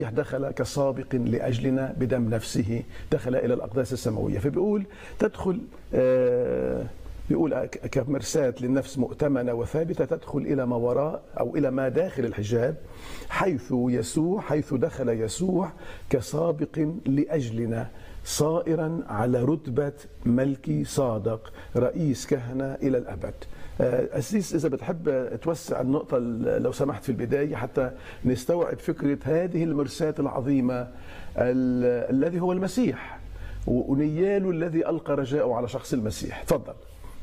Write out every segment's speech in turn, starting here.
دخل كسابق لأجلنا بدم نفسه دخل إلى الأقداس السماوية فبيقول تدخل آه بيقول كمرساة للنفس مؤتمنة وثابتة تدخل إلى ما وراء أو إلى ما داخل الحجاب حيث يسوع حيث دخل يسوع كسابق لأجلنا صائرا على رتبة ملكي صادق رئيس كهنة إلى الأبد أسيس إذا بتحب توسع النقطة لو سمحت في البداية حتى نستوعب فكرة هذه المرساة العظيمة الذي هو المسيح ونياله الذي ألقى رجاءه على شخص المسيح تفضل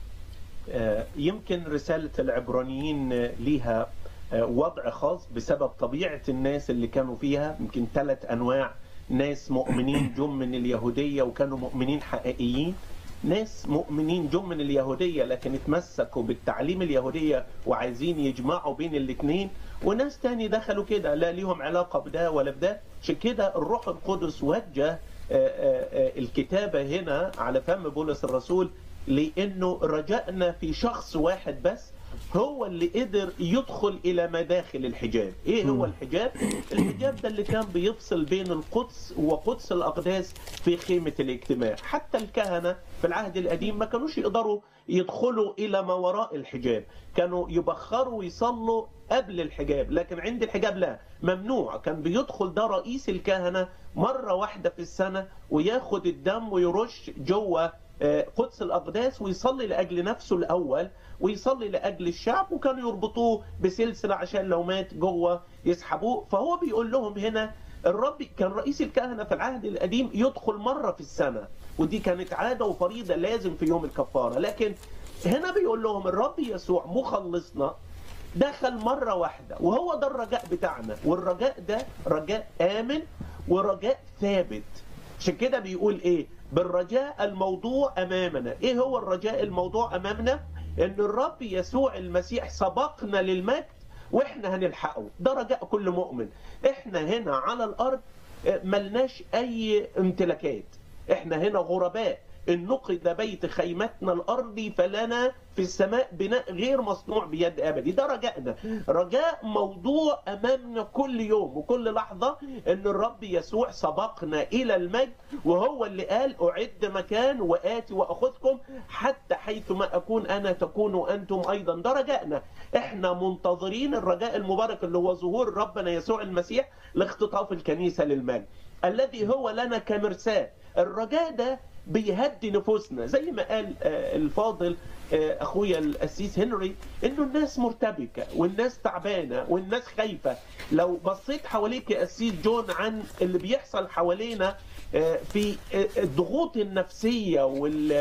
يمكن رسالة العبرانيين ليها وضع خاص بسبب طبيعة الناس اللي كانوا فيها يمكن ثلاث أنواع ناس مؤمنين جم من اليهودية وكانوا مؤمنين حقيقيين ناس مؤمنين جم من اليهودية لكن اتمسكوا بالتعليم اليهودية وعايزين يجمعوا بين الاثنين وناس تاني دخلوا كده لا ليهم علاقة بده ولا بده عشان كده الروح القدس وجه الكتابة هنا على فم بولس الرسول لأنه رجعنا في شخص واحد بس هو اللي قدر يدخل الى مداخل الحجاب ايه هو الحجاب الحجاب ده اللي كان بيفصل بين القدس وقدس الاقداس في خيمه الاجتماع حتى الكهنه في العهد القديم ما كانوش يقدروا يدخلوا الى ما وراء الحجاب كانوا يبخروا ويصلوا قبل الحجاب لكن عند الحجاب لا ممنوع كان بيدخل ده رئيس الكهنه مره واحده في السنه وياخد الدم ويرش جوه قدس الأقداس ويصلي لأجل نفسه الأول ويصلي لأجل الشعب وكانوا يربطوه بسلسلة عشان لو مات جوه يسحبوه فهو بيقول لهم هنا الرب كان رئيس الكهنة في العهد القديم يدخل مرة في السنة ودي كانت عادة وفريضة لازم في يوم الكفارة لكن هنا بيقول لهم الرب يسوع مخلصنا دخل مرة واحدة وهو ده الرجاء بتاعنا والرجاء ده رجاء آمن ورجاء ثابت عشان كده بيقول ايه بالرجاء الموضوع امامنا ايه هو الرجاء الموضوع امامنا ان الرب يسوع المسيح سبقنا للمجد واحنا هنلحقه ده رجاء كل مؤمن احنا هنا على الارض ملناش اي امتلاكات احنا هنا غرباء إن نقد بيت خيمتنا الأرضي فلنا في السماء بناء غير مصنوع بيد أبدي ده رجائنا رجاء موضوع أمامنا كل يوم وكل لحظة إن الرب يسوع سبقنا إلى المجد وهو اللي قال أعد مكان وآتي وأخذكم حتى حيث ما أكون أنا تكونوا أنتم أيضا ده رجائنا إحنا منتظرين الرجاء المبارك اللي هو ظهور ربنا يسوع المسيح لاختطاف الكنيسة للمجد الذي هو لنا كمرساة الرجاء ده بيهدي نفوسنا زي ما قال الفاضل اخويا القسيس هنري انه الناس مرتبكه والناس تعبانه والناس خايفه لو بصيت حواليك يا قسيس جون عن اللي بيحصل حوالينا في الضغوط النفسيه وال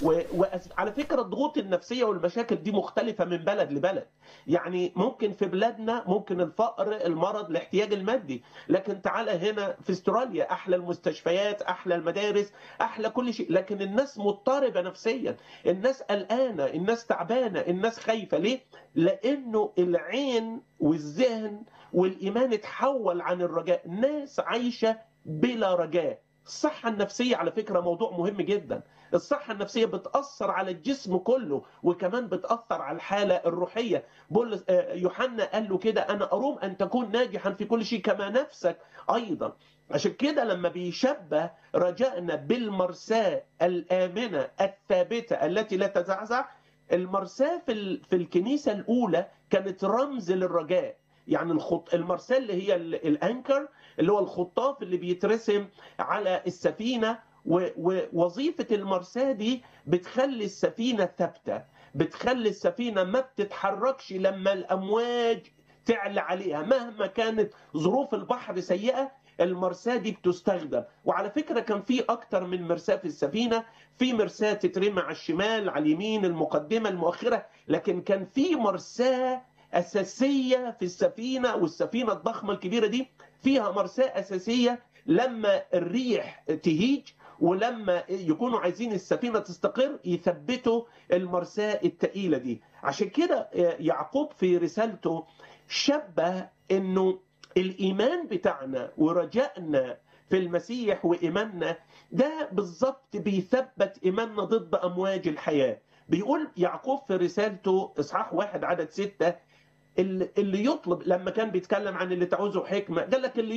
وعلى فكره الضغوط النفسيه والمشاكل دي مختلفه من بلد لبلد يعني ممكن في بلادنا ممكن الفقر المرض الاحتياج المادي لكن تعالى هنا في استراليا احلى المستشفيات احلى المدارس احلى كل شيء لكن الناس مضطربه نفسيا الناس قلقانه الناس تعبانه الناس خايفه ليه لانه العين والذهن والايمان اتحول عن الرجاء ناس عايشه بلا رجاء الصحة النفسية على فكرة موضوع مهم جدا الصحة النفسية بتأثر على الجسم كله وكمان بتأثر على الحالة الروحية بولس يوحنا قال له كده أنا أروم أن تكون ناجحا في كل شيء كما نفسك أيضا عشان كده لما بيشبه رجائنا بالمرساة الآمنة الثابتة التي لا تزعزع المرساة في, في الكنيسة الأولى كانت رمز للرجاء يعني الخط المرساه اللي هي الانكر اللي هو الخطاف اللي بيترسم على السفينه ووظيفه المرساه دي بتخلي السفينه ثابته بتخلي السفينه ما بتتحركش لما الامواج تعلى عليها مهما كانت ظروف البحر سيئه المرساه دي بتستخدم وعلى فكره كان في اكتر من مرساه في السفينه في مرساه تترمي على الشمال على اليمين المقدمه المؤخره لكن كان في مرساه أساسية في السفينة والسفينة الضخمة الكبيرة دي فيها مرساة أساسية لما الريح تهيج ولما يكونوا عايزين السفينة تستقر يثبتوا المرساة التقيلة دي عشان كده يعقوب في رسالته شبه انه الايمان بتاعنا ورجائنا في المسيح وايماننا ده بالظبط بيثبت ايماننا ضد امواج الحياه بيقول يعقوب في رسالته اصحاح واحد عدد ستة اللي يطلب لما كان بيتكلم عن اللي تعوزه حكمه قال لك اللي